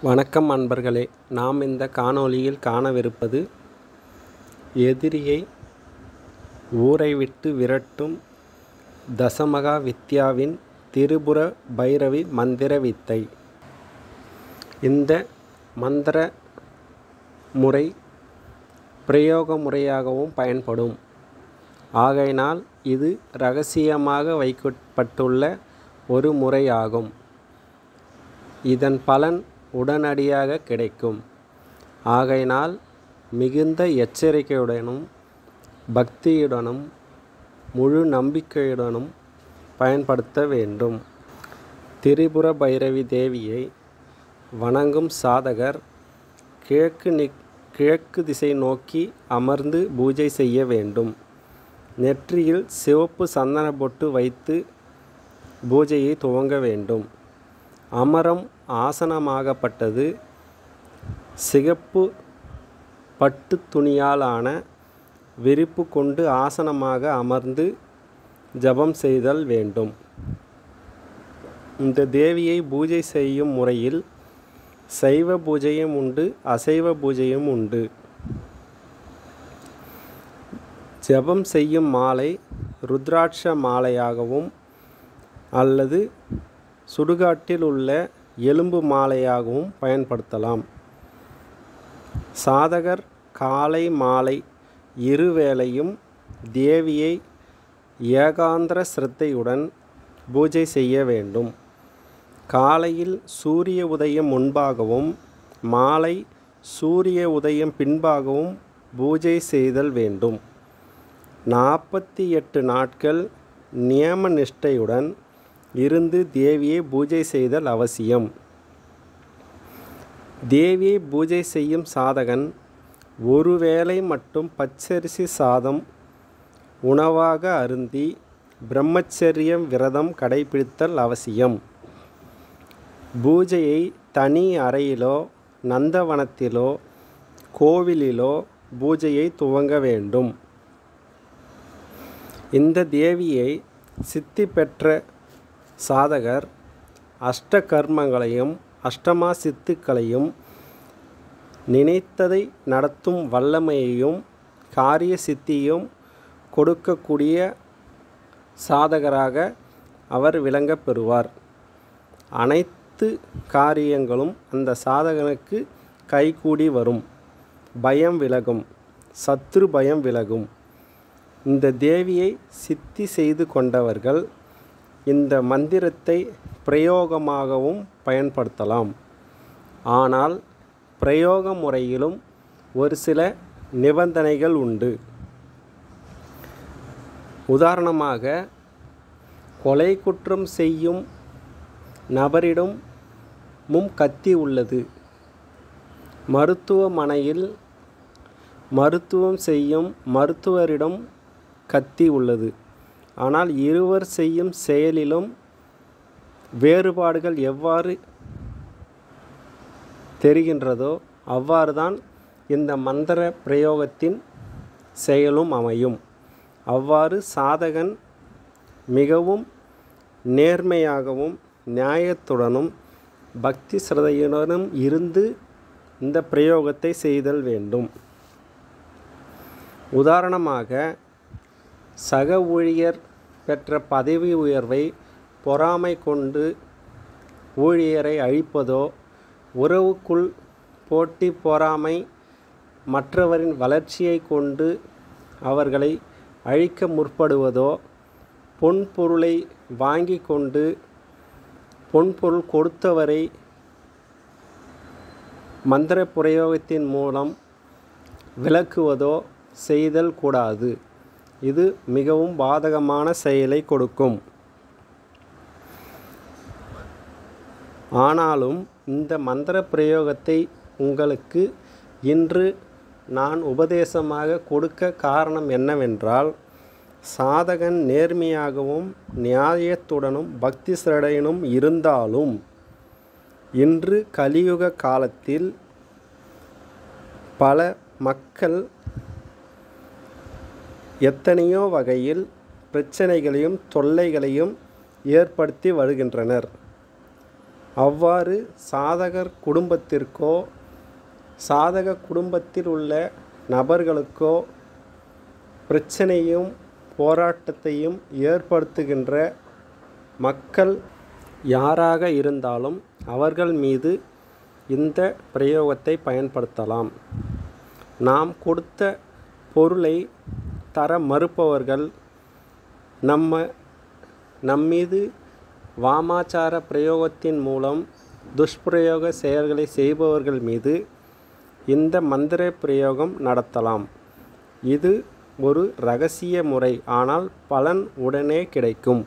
வணக்கம் அன்பர்களே நாம் இந்த காணொளியில் காணவிருப்பது எதிரியை ஊரை விட்டு விரட்டும் தசமகா வித்யாவின் திரிபுர பைரவி மந்திர வித்தை இந்த மந்திர முறை பிரயோக முறையாகவும் பயன்படும் ஆகையினால் இது இரகசியமாக வைக்கப்பட்டுள்ள ஒரு முறையாகும் இதன் பலன் உடனடியாக கிடைக்கும் ஆகையினால் மிகுந்த எச்சரிக்கையுடனும் பக்தியுடனும் முழு நம்பிக்கையுடனும் பயன்படுத்த வேண்டும் திரிபுர பைரவி தேவியை வணங்கும் சாதகர் கிழக்கு நி கிழக்கு திசை நோக்கி அமர்ந்து பூஜை செய்ய வேண்டும் நெற்றியில் சிவப்பு சந்தன பொட்டு வைத்து பூஜையை துவங்க வேண்டும் அமரம் ஆசனமாகப்பட்டது சிகப்பு பட்டு துணியாலான விரிப்பு கொண்டு ஆசனமாக அமர்ந்து ஜபம் செய்தல் வேண்டும் இந்த தேவியை பூஜை செய்யும் முறையில் சைவ பூஜையும் உண்டு அசைவ பூஜையும் உண்டு ஜபம் செய்யும் மாலை ருத்ராட்ச மாலையாகவும் அல்லது சுடுகாட்டில் உள்ள எலும்பு மாலையாகவும் பயன்படுத்தலாம் சாதகர் காலை மாலை இருவேளையும் தேவியை ஏகாந்திர சிரத்தையுடன் பூஜை செய்ய வேண்டும் காலையில் சூரிய உதயம் முன்பாகவும் மாலை சூரிய உதயம் பின்பாகவும் பூஜை செய்தல் வேண்டும் நாற்பத்தி எட்டு நாட்கள் நியம நிஷ்டையுடன் இருந்து தேவியை பூஜை செய்தல் அவசியம் தேவியை பூஜை செய்யும் சாதகன் ஒருவேளை மட்டும் பச்சரிசி சாதம் உணவாக அருந்தி பிரம்மச்சரியம் விரதம் கடைபிடித்தல் அவசியம் பூஜையை தனி அறையிலோ நந்தவனத்திலோ கோவிலிலோ பூஜையை துவங்க வேண்டும் இந்த தேவியை சித்தி பெற்ற சாதகர் அஷ்ட கர்மங்களையும் அஷ்டமா சித்துக்களையும் நினைத்ததை நடத்தும் வல்லமையையும் காரிய சித்தியும் கொடுக்கக்கூடிய சாதகராக அவர் விளங்கப் பெறுவார் அனைத்து காரியங்களும் அந்த சாதகனுக்கு கைகூடி வரும் பயம் விலகும் சத்ரு பயம் விலகும் இந்த தேவியை சித்தி செய்து கொண்டவர்கள் இந்த மந்திரத்தை பிரயோகமாகவும் பயன்படுத்தலாம் ஆனால் பிரயோக முறையிலும் ஒரு சில நிபந்தனைகள் உண்டு உதாரணமாக கொலை குற்றம் செய்யும் நபரிடம் மும் கத்தி உள்ளது மருத்துவமனையில் மருத்துவம் செய்யும் மருத்துவரிடம் கத்தி உள்ளது ஆனால் இருவர் செய்யும் செயலிலும் வேறுபாடுகள் எவ்வாறு தெரிகின்றதோ அவ்வாறு தான் இந்த மந்திர பிரயோகத்தின் செயலும் அமையும் அவ்வாறு சாதகன் மிகவும் நேர்மையாகவும் நியாயத்துடனும் பக்தி சிரதையுடனும் இருந்து இந்த பிரயோகத்தை செய்தல் வேண்டும் உதாரணமாக சக ஊழியர் பெற்ற பதவி உயர்வை பொறாமை கொண்டு ஊழியரை அழிப்பதோ உறவுக்குள் போட்டி பொறாமை மற்றவரின் வளர்ச்சியை கொண்டு அவர்களை அழிக்க முற்படுவதோ பொன் பொருளை வாங்கி கொண்டு பொன்பொருள் கொடுத்தவரை மந்திர பிரயோகத்தின் மூலம் விளக்குவதோ செய்தல் கூடாது இது மிகவும் பாதகமான செயலை கொடுக்கும் ஆனாலும் இந்த மந்திர பிரயோகத்தை உங்களுக்கு இன்று நான் உபதேசமாக கொடுக்க காரணம் என்னவென்றால் சாதகன் நேர்மையாகவும் நியாயத்துடனும் பக்தி சிரடையனும் இருந்தாலும் இன்று கலியுக காலத்தில் பல மக்கள் எத்தனையோ வகையில் பிரச்சனைகளையும் தொல்லைகளையும் ஏற்படுத்தி வருகின்றனர் அவ்வாறு சாதகர் குடும்பத்திற்கோ சாதக குடும்பத்தில் உள்ள நபர்களுக்கோ பிரச்சனையும் போராட்டத்தையும் ஏற்படுத்துகின்ற மக்கள் யாராக இருந்தாலும் அவர்கள் மீது இந்த பிரயோகத்தை பயன்படுத்தலாம் நாம் கொடுத்த பொருளை தர மறுப்பவர்கள் நம்ம நம்மீது வாமாச்சார பிரயோகத்தின் மூலம் துஷ்பிரயோக செயல்களை செய்பவர்கள் மீது இந்த மந்திர பிரயோகம் நடத்தலாம் இது ஒரு ரகசிய முறை ஆனால் பலன் உடனே கிடைக்கும்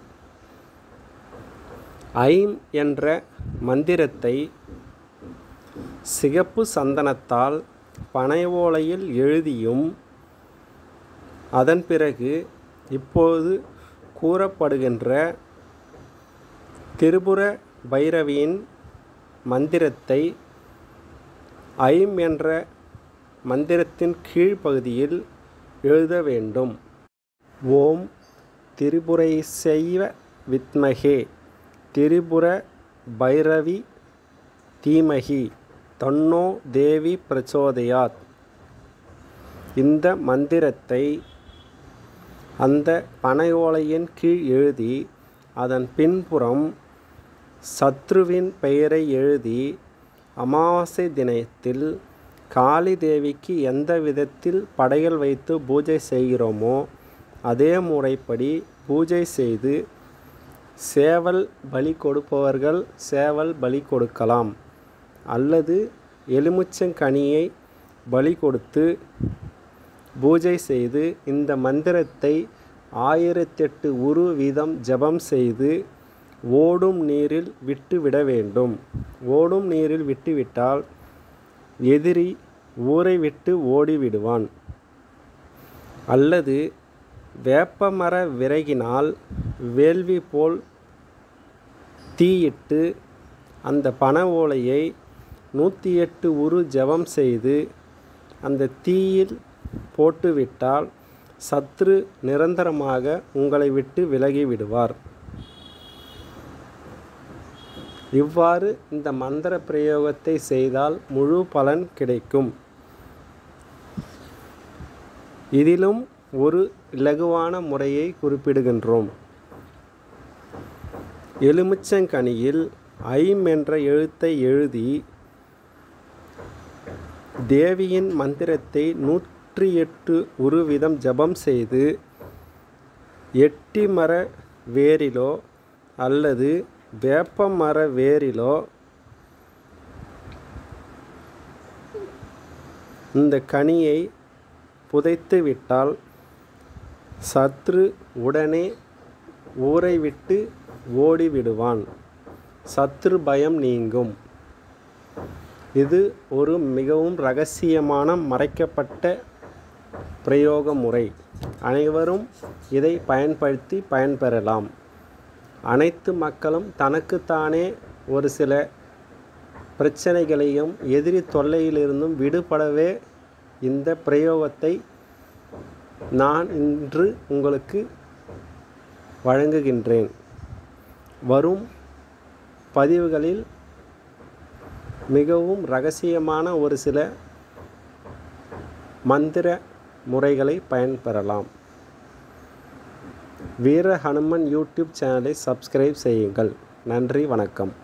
ஐம் என்ற மந்திரத்தை சிகப்பு சந்தனத்தால் பனை ஓலையில் எழுதியும் அதன் பிறகு இப்போது கூறப்படுகின்ற திரிபுர பைரவியின் மந்திரத்தை ஐம் என்ற மந்திரத்தின் கீழ்ப்பகுதியில் எழுத வேண்டும் ஓம் திரிபுரை செய்வ வித்மகே திரிபுர பைரவி தீமகி தன்னோ தேவி பிரச்சோதயாத் இந்த மந்திரத்தை அந்த பனை ஓலையின் கீழ் எழுதி அதன் பின்புறம் சத்ருவின் பெயரை எழுதி அமாவாசை தினத்தில் காளி தேவிக்கு எந்த விதத்தில் படையல் வைத்து பூஜை செய்கிறோமோ அதே முறைப்படி பூஜை செய்து சேவல் பலி கொடுப்பவர்கள் சேவல் பலி கொடுக்கலாம் அல்லது எலுமிச்சங்கனியை பலி கொடுத்து பூஜை செய்து இந்த மந்திரத்தை ஆயிரத்தெட்டு உரு வீதம் ஜபம் செய்து ஓடும் நீரில் விட்டுவிட வேண்டும் ஓடும் நீரில் விட்டுவிட்டால் எதிரி ஊரை விட்டு ஓடிவிடுவான் அல்லது வேப்பமர விறகினால் வேள்வி போல் தீயிட்டு அந்த பனை ஓலையை நூற்றி எட்டு உரு ஜெபம் செய்து அந்த தீயில் போட்டுவிட்டால் சத்ரு நிரந்தரமாக உங்களை விட்டு விலகி விடுவார் இவ்வாறு இந்த மந்திர பிரயோகத்தை செய்தால் முழு பலன் கிடைக்கும் இதிலும் ஒரு இலகுவான முறையை குறிப்பிடுகின்றோம் எலுமிச்சங்கனியில் ஐம் என்ற எழுத்தை எழுதி தேவியின் மந்திரத்தை நூற்றி எட்டு உருவிதம் ஜபம் செய்து எட்டி மர வேரிலோ அல்லது வேப்ப மர வேரிலோ இந்த கனியை புதைத்து விட்டால் சத்ரு உடனே ஊரை விட்டு ஓடிவிடுவான் சத்ரு பயம் நீங்கும் இது ஒரு மிகவும் ரகசியமான மறைக்கப்பட்ட பிரயோக முறை அனைவரும் இதை பயன்படுத்தி பயன்பெறலாம் அனைத்து மக்களும் தனக்குத்தானே ஒரு சில பிரச்சனைகளையும் எதிரி தொல்லையிலிருந்தும் விடுபடவே இந்த பிரயோகத்தை நான் இன்று உங்களுக்கு வழங்குகின்றேன் வரும் பதிவுகளில் மிகவும் ரகசியமான ஒரு சில மந்திர முறைகளை பயன்பெறலாம் வீர ஹனுமன் யூடியூப் சேனலை சப்ஸ்கிரைப் செய்யுங்கள் நன்றி வணக்கம்